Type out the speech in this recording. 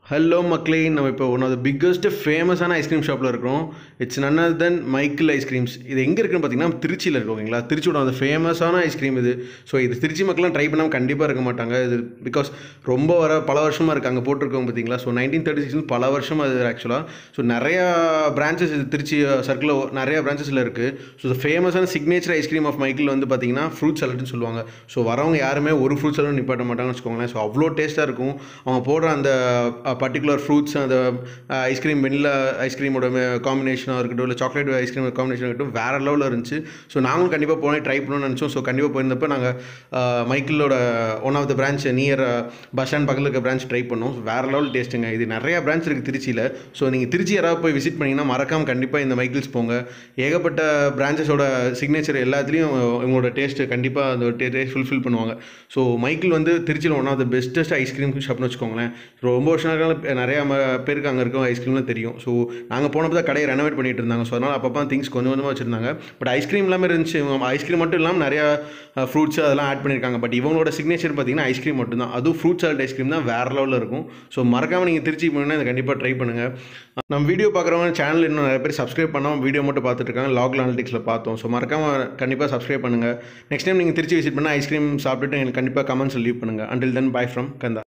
hello மக்களே நம்ம இப்போ ஒன் ஆஃப் த பிக்கஸ்ட் ஃபேமஸான ஐஸ்கிரீம் ஷாப்பில் இருக்கிறோம் it's none other than Michael ice creams இது எங்கே இருக்குன்னு பார்த்தீங்கன்னா திருச்சியில் இருக்கு ஓகேங்களா திருச்சியோட அந்த ஃபேமஸான ஐஸ்கிரீம் இது ஸோ இது திருச்சி மக்கள்லாம் ட்ரை பண்ணாமல் கண்டிப்பாக இருக்க மாட்டாங்க இது பிகாஸ் ரொம்ப வர பல வருஷமாக இருக்குது அங்கே போட்டிருக்கோங்க பார்த்தீங்களா ஸோ நைன்டீன் தேர்ட்டி சிக்ஸ் பல வருஷம் அது ஆக்சுவலாக ஸோ நிறையா பிரான்ச்சஸ் இது திருச்சி சர்க்கிளில் நிறையா பிரான்ச்சஸில் இருக்குது ஸோ த ஃபேமஸான சிக்னேச்சர் ஐஸ்கிரீம் ஆஃப் மைக்கிள் வந்து பார்த்தீங்கன்னா ஃப்ரூட் சலட்னு சொல்லுவாங்க ஸோ வரவங்க யாருமே ஒரு ஃப்ரூட் சலட் நிப்பாட்ட மாட்டாங்கன்னு வச்சுக்கோங்களேன் ஸோ அவ்வளோ டேஸ்ட்டாக இருக்கும் அவங்க போடுற அந்த பர்டிகுலர் ஃப்ரூட்ஸ் அந்த ஐஸ்கிரீம் வெண்ணிலா ஐஸ்கிரீமோட காம்பினேஷனாக இருக்கட்டும் இல்லை சாக்லேட் ஐஸ்கிரீம் காம்பினேஷன் இருக்கட்டும் வேறு லெவலில் இருந்துச்சு ஸோ நாங்களும் கண்டிப்பாக போனே ட்ரை பண்ணணும்னு நினச்சோம் ஸோ கண்டிப்பாக போயிருந்தப்போ நாங்கள் மைக்கிளோட one of the branch near bus stand பக்கத்தில் இருக்க பிரான்ச் ட்ரை பண்ணோம் வேறு லெவல் டேஸ்ட்டுங்க இது நிறையா பிரான்ச் இருக்குது திருச்சியில் ஸோ நீங்கள் திருச்சி யாராவது போய் விசிட் பண்ணிங்கன்னா மறக்காமல் கண்டிப்பாக இந்த மைக்கிள்ஸ் போங்க ஏகப்பட்ட பிரான்ச்சஸோட சிக்னேச்சர் எல்லாத்துலேயும் இவங்களோட டேஸ்ட்டு கண்டிப்பாக அந்த டேஸ்ட் ஃபுல்ஃபில் பண்ணுவாங்க ஸோ மைக்கிள் வந்து திருச்சியில் one of the bestest ice cream ஷாப்னு வச்சுக்கோங்களேன் ரொம்ப வருஷம் நாட்கள் நிறையா ம- பேருக்கு அங்கே இருக்கும் ஐஸ்கிரீம்லாம் தெரியும் ஸோ நாங்கள் போனப்போ தான் கடையை ரெனோவேட் பண்ணிட்டு இருந்தாங்க ஸோ அதனால் அப்பப்போ திங்ஸ் கொஞ்சம் கொஞ்சமாக வச்சுருந்தாங்க பட் ஐஸ்கிரீம் எல்லாமே இருந்துச்சு ஐஸ்கிரீம் மட்டும் இல்லாமல் நிறையா ஃப்ரூட்ஸ் அதெல்லாம் ஆட் பண்ணியிருக்காங்க பட் இவங்களோட சிக்னேச்சர் பார்த்தீங்கன்னா ஐஸ்கிரீம் மட்டும் தான் அதுவும் ஃப்ரூட் சால்ட் ஐஸ்கிரீம் தான் வேறு லெவலில் இருக்கும் ஸோ மறக்காமல் நீங்கள் திருச்சி போனீங்கன்னா இதை கண்டிப்பாக ட்ரை பண்ணுங்கள் நம்ம வீடியோ பார்க்குறவங்க சேனல் இன்னும் நிறைய பேர் சப்ஸ்கிரைப் பண்ணாமல் வீடியோ மட்டும் பார்த்துட்டு இருக்காங்க லாக் அனாலிட்டிக்ஸில் பார்த்தோம் ஸோ மறக்காமல் கண்டிப்பாக சப்ஸ்கிரைப் பண்ணுங்கள் நெக்ஸ்ட் டைம் நீங்கள் திருச்சி விசிட் பண்ணால் ஐஸ்கிரீம் சாப்பிட்டுட்டு எனக்கு கண்டிப்பாக கமெண்ட்ஸ் லீவ் பண்ணுங்கள் until then bye from Kanda